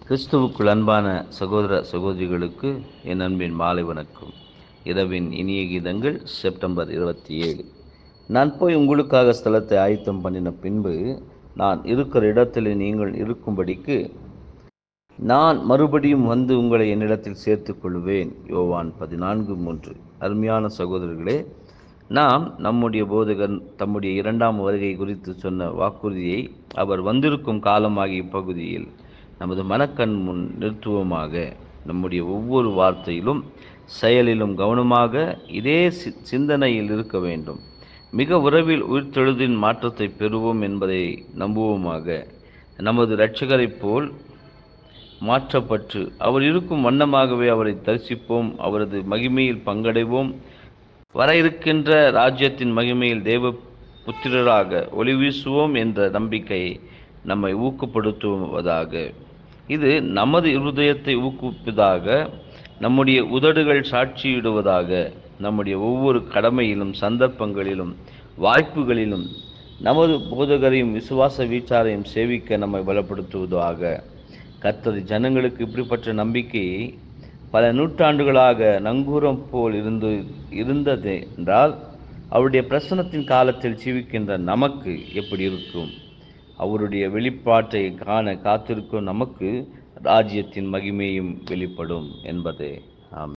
கிறிஸ்துவுக்குள் அன்பான சகோதர சகோதரிகளுக்கு என் அன்பின் மாலை வணக்கம் இரவின் இனிய கீதங்கள் செப்டம்பர் இருபத்தி ஏழு நான் போய் உங்களுக்காக ஸ்தலத்தை ஆயத்தம் பண்ணின பின்பு நான் இருக்கிற இடத்தில் நீங்கள் இருக்கும்படிக்கு நான் மறுபடியும் வந்து உங்களை என்னிடத்தில் சேர்த்துக் கொள்வேன் யோவான் பதினான்கு மூன்று அருமையான சகோதரர்களே நாம் நம்முடைய போதகர் தம்முடைய இரண்டாம் வருகை குறித்து சொன்ன வாக்குறுதியை அவர் வந்திருக்கும் காலமாகிய இப்பகுதியில் நமது மனக்கண் முன் நிறுத்துவோமாக நம்முடைய ஒவ்வொரு வார்த்தையிலும் செயலிலும் கவனமாக இதே சி சிந்தனையில் இருக்க வேண்டும் மிக உறவில் உயிர்த்தெழுதின் மாற்றத்தை பெறுவோம் என்பதை நம்புவோமாக நமது இரட்சகரைப் போல் மாற்றப்பட்டு அவர் இருக்கும் வண்ணமாகவே அவரை தரிசிப்போம் அவரது மகிமையில் பங்கடைவோம் வர இருக்கின்ற ராஜ்யத்தின் மகிமையில் தேவ புத்திரராக ஒளி வீசுவோம் என்ற நம்பிக்கை நம்மை ஊக்கப்படுத்துவதாக இது நமது இருதயத்தை ஊக்குவிப்பதாக நம்முடைய உதடுகள் சாட்சியிடுவதாக நம்முடைய ஒவ்வொரு கடமையிலும் சந்தர்ப்பங்களிலும் வாய்ப்புகளிலும் நமது போதகரையும் விசுவாச வீச்சாரையும் சேவிக்க நம்மை பலப்படுத்துவதாக கர்த்தர் ஜனங்களுக்கு இப்படிப்பட்ட நம்பிக்கையை பல நூற்றாண்டுகளாக நங்கூரம் போல் இருந்து இருந்தது என்றால் அவருடைய பிரசனத்தின் காலத்தில் ஜீவிக்கின்ற நமக்கு எப்படி இருக்கும் அவருடைய வெளிப்பாட்டை காண காத்திருக்கும் நமக்கு ராஜ்யத்தின் மகிமையும் வெளிப்படும் என்பதே ஆம்